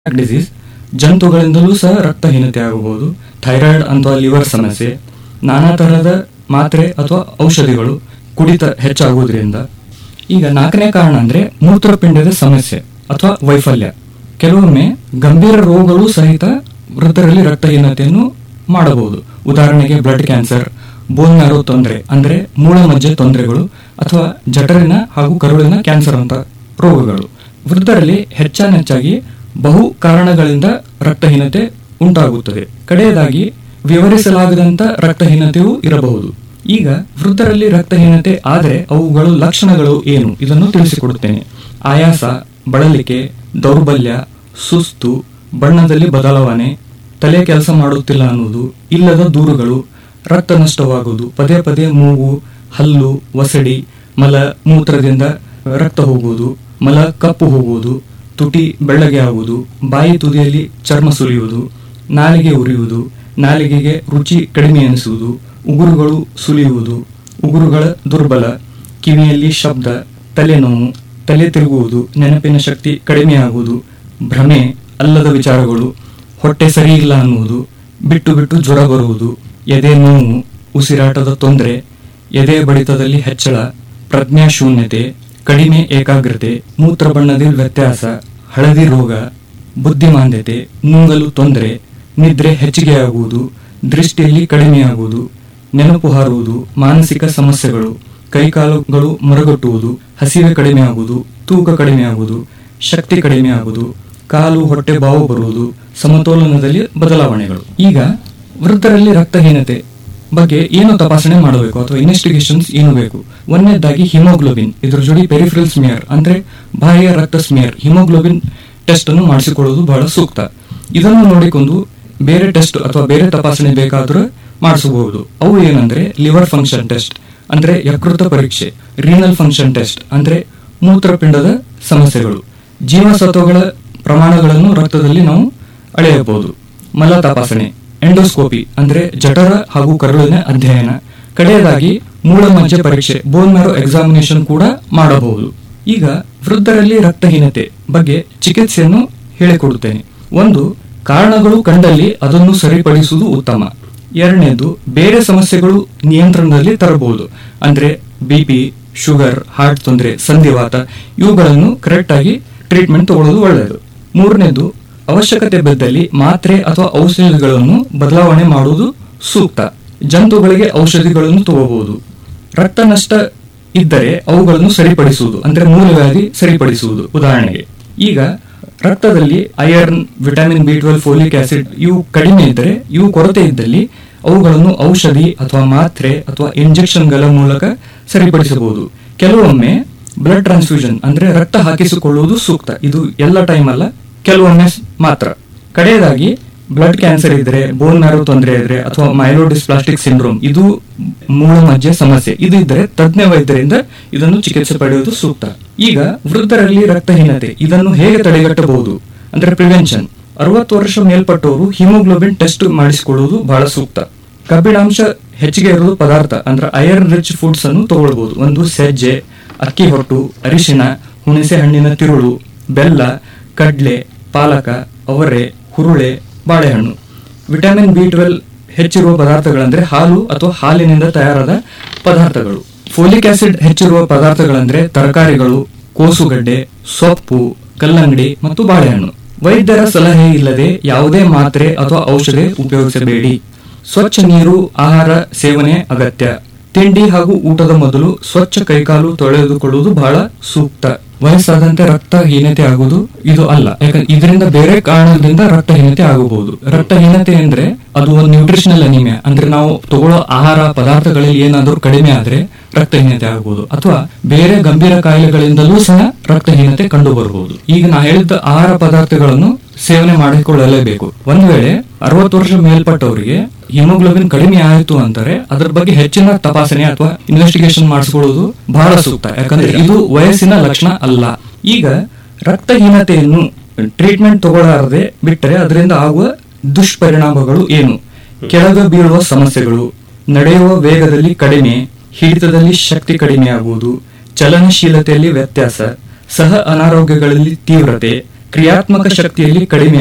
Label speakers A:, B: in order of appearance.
A: disease ಜಂತುಗಳಿಂದಲೂ ಸಹ ರಕ್ತಹೀನತೆ ಆಗಬಹುದು ಥೈರಾಯ್ಡ್ ಅಥವಾ ಲಿವರ್ ಸಮಸ್ಯೆ ನಾನಾ ತರಹದ ಮಾತ್ರೆ ಅಥವಾ ಔಷಧಿಗಳು ಕುಡಿತ ಹೆಚ್ಚಾಗುವುದರಿಂದ ಈಗ ನಾಲ್ಕನೇ ಕಾರಣ ಅಂದ್ರೆ ಮೂತ್ರಪಿಂಡದ ಸಮಸ್ಯೆ ಅಥವಾ ವೈಫಲ್ಯ ಕೆಲವೊಮ್ಮೆ ಗಂಭೀರ ರೋಗಗಳು ಸಹಿತ ವೃದ್ಧರಲ್ಲಿ ರಕ್ತಹೀನತೆಯನ್ನು ಮಾಡಬಹುದು ಉದಾಹರಣೆಗೆ ಬ್ಲಡ್ ಕ್ಯಾನ್ಸರ್ ಬೋನ್ ಮ್ಯಾರೋ ತೊಂದರೆ ಅಂದ್ರೆ ಮೂಳಮಜ್ಜೆ ತೊಂದರೆಗಳು ಅಥವಾ ಜಠರಿನ ಹಾಗೂ ಕರುಳಿನ ಕ್ಯಾನ್ಸರ್ ಅಂತ ರೋಗಗಳು ವೃದ್ಧರಲ್ಲಿ ಹೆಚ್ಚಾನೆಚ್ಚಾಗಿ ಬಹು ಕಾರಣಗಳಿಂದ ರಕ್ತಹೀನತೆ ಉಂಟಾಗುತ್ತದೆ ಕಡೆಯದಾಗಿ ವಿವರಿಸಲಾಗದಂತ ರಕ್ತಹೀನತೆಯೂ ಇರಬಹುದು ಈಗ ವೃದ್ಧರಲ್ಲಿ ರಕ್ತಹೀನತೆ ಆದರೆ ಅವುಗಳು ಲಕ್ಷಣಗಳು ಏನು ಇದನ್ನು ತಿಳಿಸಿಕೊಡುತ್ತೇನೆ ಆಯಾಸ ಬಳಲಿಕೆ ದೌರ್ಬಲ್ಯ ಸುಸ್ತು ಬಣ್ಣದಲ್ಲಿ ಬದಲಾವಣೆ ತಲೆ ಕೆಲಸ ಮಾಡುತ್ತಿಲ್ಲ ಅನ್ನುವುದು ಇಲ್ಲದ ದೂರುಗಳು ರಕ್ತ ನಷ್ಟವಾಗುವುದು ಪದೇ ಪದೇ ಮೂಗು ಹಲ್ಲು ಒಸಡಿ ಮಲ ಮೂತ್ರದಿಂದ ರಕ್ತ ಹೋಗುವುದು ಮಲ ಕಪ್ಪು ಹೋಗುವುದು ತುಟಿ ಬೆಳ್ಳಗೆ ಆಗುವುದು ಬಾಯಿ ತುದಿಯಲ್ಲಿ ಚರ್ಮ ಸುಲಿಯುವುದು ನಾಲಿಗೆ ಉರಿಯುವುದು ನಾಲಿಗೆಗೆ ರುಚಿ ಕಡಿಮೆ ಎನಿಸುವುದು ಉಗುರುಗಳು ಸುಲಿಯುವುದು ಉಗುರುಗಳ ದುರ್ಬಲ ಕಿವಿಯಲ್ಲಿ ಶಬ್ದ ತಲೆನೋವು ತಲೆ ತಿರುಗುವುದು ನೆನಪಿನ ಶಕ್ತಿ ಕಡಿಮೆಯಾಗುವುದು ಭ್ರಮೆ ಅಲ್ಲದ ವಿಚಾರಗಳು ಹೊಟ್ಟೆ ಸರಿ ಇಲ್ಲ ಅನ್ನುವುದು ಬಿಟ್ಟು ಬಿಟ್ಟು ಜ್ವರ ಬರುವುದು ಎದೆ ನೋವು ಉಸಿರಾಟದ ತೊಂದರೆ ಎದೆ ಬಡಿತದಲ್ಲಿ ಹೆಚ್ಚಳ ಪ್ರಜ್ಞಾಶೂನ್ಯತೆ ಕಡಿಮೆ ಏಕಾಗ್ರತೆ ಮೂತ್ರ ಬಣ್ಣದಲ್ಲಿ ವ್ಯತ್ಯಾಸ ಹಳದಿ ರೋಗ ಬುದ್ಧಿಮಾಂದ್ಯತೆ ನುಂಗಲು ತೊಂದರೆ ನಿದ್ರೆ ಹೆಚ್ಚಿಗೆಯಾಗುವುದು ದೃಷ್ಟಿಯಲ್ಲಿ ಕಡಿಮೆಯಾಗುವುದು ನೆನಪು ಹಾರುವುದು ಮಾನಸಿಕ ಸಮಸ್ಯೆಗಳು ಕೈಕಾಲುಗಳು ಮರಗಟ್ಟುವುದು ಹಸಿವೆ ಕಡಿಮೆಯಾಗುವುದು ತೂಕ ಕಡಿಮೆಯಾಗುವುದು ಶಕ್ತಿ ಕಡಿಮೆಯಾಗುವುದು ಕಾಲು ಹೊಟ್ಟೆ ಬಾವು ಬರುವುದು ಸಮತೋಲನದಲ್ಲಿ ಬದಲಾವಣೆಗಳು ಈಗ ವೃದ್ಧರಲ್ಲಿ ರಕ್ತಹೀನತೆ ಬಗ್ಗೆ ಏನು ತಪಾಸಣೆ ಮಾಡಬೇಕು ಅಥವಾ ಇನ್ವೆಸ್ಟಿಗೇಷನ್ಸ್ ಏನು ಬೇಕು ಒಂದನೇದಾಗಿ ಹಿಮೋಗ್ಲೋಬಿನ್ ಇದ್ರ ಜೋಡಿ ಪೆರಿಫ್ರಲ್ ಸ್ಮಿಯರ್ ಅಂದ್ರೆ ಬಾಹ್ಯ ರಕ್ತ ಸ್ಮಿಯರ್ ಹಿಮೋಗ್ಲೋಬಿನ್ ಟೆಸ್ಟ್ ಅನ್ನು ಮಾಡಿಸಿಕೊಳ್ಳುವುದು ಬಹಳ ಸೂಕ್ತ ಇದನ್ನು ನೋಡಿಕೊಂಡು ಬೇರೆ ಟೆಸ್ಟ್ ಅಥವಾ ಬೇರೆ ತಪಾಸಣೆ ಬೇಕಾದರೂ ಮಾಡಿಸಬಹುದು ಅವು ಏನಂದ್ರೆ ಲಿವರ್ ಫಂಕ್ಷನ್ ಟೆಸ್ಟ್ ಅಂದ್ರೆ ಯಕೃತ ಪರೀಕ್ಷೆ ರೀನಲ್ ಫಂಕ್ಷನ್ ಟೆಸ್ಟ್ ಅಂದ್ರೆ ಮೂತ್ರಪಿಂಡದ ಸಮಸ್ಯೆಗಳು ಜೀವಸತ್ವಗಳ ಪ್ರಮಾಣಗಳನ್ನು ರಕ್ತದಲ್ಲಿ ನಾವು ಅಳೆಯಬಹುದು ಮಲ ತಪಾಸಣೆ ಎಂಡೋಸ್ಕೋಪಿ ಅಂದ್ರೆ ಜಠರ ಹಾಗೂ ಕರುಳಿನ ಅಧ್ಯಯನ ಕಡೆಯದಾಗಿ ಮೂಳಮಜ್ಜೆ ಪರೀಕ್ಷೆ ಬೋನ್ ಮ್ಯಾರೋ ಎಕ್ಸಾಮಿನೇಷನ್ ಕೂಡ ಮಾಡಬಹುದು ಈಗ ವೃದ್ಧರಲ್ಲಿ ರಕ್ತಹೀನತೆ ಬಗ್ಗೆ ಚಿಕಿತ್ಸೆಯನ್ನು ಹೇಳಿಕೊಡುತ್ತೇನೆ ಒಂದು ಕಾರಣಗಳು ಕಂಡಲ್ಲಿ ಅದನ್ನು ಸರಿಪಡಿಸುವುದು ಉತ್ತಮ ಎರಡನೇದು ಬೇರೆ ಸಮಸ್ಯೆಗಳು ನಿಯಂತ್ರಣದಲ್ಲಿ ತರಬಹುದು ಅಂದ್ರೆ ಬಿಪಿ ಶುಗರ್ ಹಾರ್ಟ್ ತೊಂದರೆ ಸಂಧಿವಾತ ಇವುಗಳನ್ನು ಕರೆಕ್ಟ್ ಆಗಿ ಟ್ರೀಟ್ಮೆಂಟ್ ತಗೊಳ್ಳೋದು ಒಳ್ಳೆಯದು ಮೂರನೇದು ಅವಶ್ಯಕತೆ ಬಿದ್ದಲ್ಲಿ ಮಾತ್ರೆ ಅಥವಾ ಔಷಧಿಗಳನ್ನು ಬದಲಾವಣೆ ಮಾಡುವುದು ಸೂಕ್ತ ಜಂತುಗಳಿಗೆ ಔಷಧಿಗಳನ್ನು ತಗೋಬಹುದು ರಕ್ತ ನಷ್ಟ ಇದ್ದರೆ ಅವುಗಳನ್ನು ಸರಿಪಡಿಸುವುದು ಅಂದ್ರೆ ಮೂಲವ್ಯಾಧಿ ಸರಿಪಡಿಸುವುದು ಉದಾಹರಣೆಗೆ ಈಗ ರಕ್ತದಲ್ಲಿ iron vitamin B twelve folic acid ಇವು ಕಡಿಮೆ ಇದ್ದರೆ ಇವು ಕೊರತೆ ಇದ್ದಲ್ಲಿ ಅವುಗಳನ್ನು ಔಷಧಿ ಅಥವಾ ಮಾತ್ರೆ ಅಥವಾ ಇಂಜೆಕ್ಷನ್ಗಳ ಮೂಲಕ ಸರಿಪಡಿಸಬಹುದು ಕೆಲವೊಮ್ಮೆ ಬ್ಲಡ್ ಟ್ರಾನ್ಸ್ಫ್ಯೂಷನ್ ಅಂದ್ರೆ ರಕ್ತ ಹಾಕಿಸಿಕೊಳ್ಳುವುದು ಸೂಕ್ತ ಇದು ಎಲ್ಲ ಟೈಮ್ ಅಲ್ಲ ಕೆಲವೊಮ್ಮೆ ಮಾತ್ರ ಕಡೆಯದಾಗಿ ಬ್ಲಡ್ ಕ್ಯಾನ್ಸರ್ ಇದ್ರೆ ಬೋನ್ ಮ್ಯಾರೋ ತೊಂದರೆ ಇದ್ರೆ ಅಥವಾ ಮೈಲೋಡಿಸ್ಪ್ಲಾಸ್ಟಿಕ್ ಸಿಂಡ್ರೋಮ್ ಇದು ಮೂಳಮಜ್ಜೆ ಸಮಸ್ಯೆ ಇದು ಇದ್ದರೆ ತಜ್ಞ ವೈದ್ಯರಿಂದ ಇದನ್ನು ಚಿಕಿತ್ಸೆ ಪಡೆಯುವುದು ಸೂಕ್ತ ಈಗ ವೃದ್ಧರಲ್ಲಿ ರಕ್ತಹೀನತೆ ಇದನ್ನು ಹೇಗೆ ತಡೆಗಟ್ಟಬಹುದು ಅಂದ್ರೆ ಪ್ರಿವೆನ್ಷನ್ ಅರವತ್ತು ವರ್ಷ ಮೇಲ್ಪಟ್ಟವರು ಹಿಮೋಗ್ಲೋಬಿನ್ ಟೆಸ್ಟ್ ಮಾಡಿಸಿಕೊಳ್ಳುವುದು ಬಹಳ ಸೂಕ್ತ ಕಬ್ಬಿಣಾಂಶ ಹೆಚ್ಚಿಗೆ ಇರುವುದು ಪದಾರ್ಥ ಅಂದ್ರೆ ಐರನ್ ರಿಚ್ ಫುಡ್ಸ್ ಅನ್ನು ತಗೊಳ್ಬಹುದು ಒಂದು ಸಜ್ಜೆ ಅಕ್ಕಿ ಹೊಟ್ಟು ಅರಿಶಿನ ಹುಣಸೆ ಹಣ್ಣಿನ ತಿರುಳು ಬೆಲ್ಲ ಕಡ್ಲೆ ಪಾಲಕ ಅವರೆ ಹುರುಳೆ ಬಾಳೆಹಣ್ಣು ವಿಟಮಿನ್ ಬಿ ಟ್ವೆಲ್ ಹೆಚ್ಚಿರುವ ಪದಾರ್ಥಗಳಂದ್ರೆ ಹಾಲು ಅಥವಾ ಹಾಲಿನಿಂದ ತಯಾರಾದ ಪದಾರ್ಥಗಳು ಫೋಲಿಕ್ ಆಸಿಡ್ ಹೆಚ್ಚಿರುವ ಪದಾರ್ಥಗಳಂದ್ರೆ ತರಕಾರಿಗಳು ಕೋಸುಗಡ್ಡೆ ಸೊಪ್ಪು ಕಲ್ಲಂಗಡಿ ಮತ್ತು ಬಾಳೆಹಣ್ಣು ವೈದ್ಯರ ಸಲಹೆ ಇಲ್ಲದೆ ಯಾವುದೇ ಮಾತ್ರೆ ಅಥವಾ ಔಷಧಿ ಉಪಯೋಗಿಸಬೇಡಿ ಸ್ವಚ್ಛ ನೀರು ಆಹಾರ ಸೇವನೆ ಅಗತ್ಯ ತಿಂಡಿ ಹಾಗೂ ಊಟದ ಮೊದಲು ಸ್ವಚ್ಛ ಕೈಕಾಲು ತೊಳೆದುಕೊಳ್ಳುವುದು ಬಹಳ ಸೂಕ್ತ ವಯಸ್ಸಾದಂತೆ ರಕ್ತಹೀನತೆ ಆಗುವುದು ಇದು ಅಲ್ಲ ಯಾಕಂದ್ರೆ ಇದರಿಂದ ಬೇರೆ ಕಾರಣದಿಂದ ರಕ್ತಹೀನತೆ ಆಗಬಹುದು ರಕ್ತಹೀನತೆ ಅಂದ್ರೆ ಅದು ಒಂದು ನ್ಯೂಟ್ರಿಷನಲ್ ಅನಿಮಿಯಾ ಅಂದ್ರೆ ನಾವು ತಗೊಳ್ಳೋ ಆಹಾರ ಪದಾರ್ಥಗಳಲ್ಲಿ ಏನಾದರೂ ಕಡಿಮೆ ಆದ್ರೆ ರಕ್ತಹೀನತೆ ಆಗಬಹುದು ಅಥವಾ ಬೇರೆ ಗಂಭೀರ ಕಾಯಿಲೆಗಳಿಂದಲೂ ಸಹ ರಕ್ತಹೀನತೆ ಕಂಡು ಬರಬಹುದು ಈಗ ನಾ ಹೇಳಿದ ಆಹಾರ ಪದಾರ್ಥಗಳನ್ನು ಸೇವನೆ ಮಾಡಿಕೊಳ್ಳಲೇಬೇಕು ಒಂದ್ ವೇಳೆ ಅರವತ್ತು ವರ್ಷ ಮೇಲ್ಪಟ್ಟವರಿಗೆ ಹಿಮೋಗ್ಲೋಬಿನ್ ಕಡಿಮೆ ಆಯಿತು ಅಂತಾರೆ ಅದ್ರ ಬಗ್ಗೆ ಹೆಚ್ಚಿನ ತಪಾಸಣೆ ಅಥವಾ ಇನ್ವೆಸ್ಟಿಗೇಷನ್ ಮಾಡಿಸ್ಕೊಳ್ಳೋದು ಬಹಳ ಸೂಕ್ತ ಯಾಕಂದ್ರೆ ಇದು ವಯಸ್ಸಿನ ಲಕ್ಷಣ ಅಲ್ಲ ಈಗ ರಕ್ತಹೀನತೆಯನ್ನು ಟ್ರೀಟ್ಮೆಂಟ್ ತಗೊಳ್ಳಾರದೆ ಬಿಟ್ಟರೆ ಅದರಿಂದ ಆಗುವ ದುಷ್ಪರಿಣಾಮಗಳು ಏನು ಕೆಳಗೆ ಬೀಳುವ ಸಮಸ್ಯೆಗಳು ನಡೆಯುವ ವೇಗದಲ್ಲಿ ಕಡಿಮೆ ಹಿಡಿತದಲ್ಲಿ ಶಕ್ತಿ ಕಡಿಮೆ ಆಗುವುದು ಚಲನಶೀಲತೆಯಲ್ಲಿ ವ್ಯತ್ಯಾಸ ಸಹ ಅನಾರೋಗ್ಯಗಳಲ್ಲಿ ತೀವ್ರತೆ ಕ್ರಿಯಾತ್ಮಕ ಶಕ್ತಿಯಲ್ಲಿ ಕಡಿಮೆ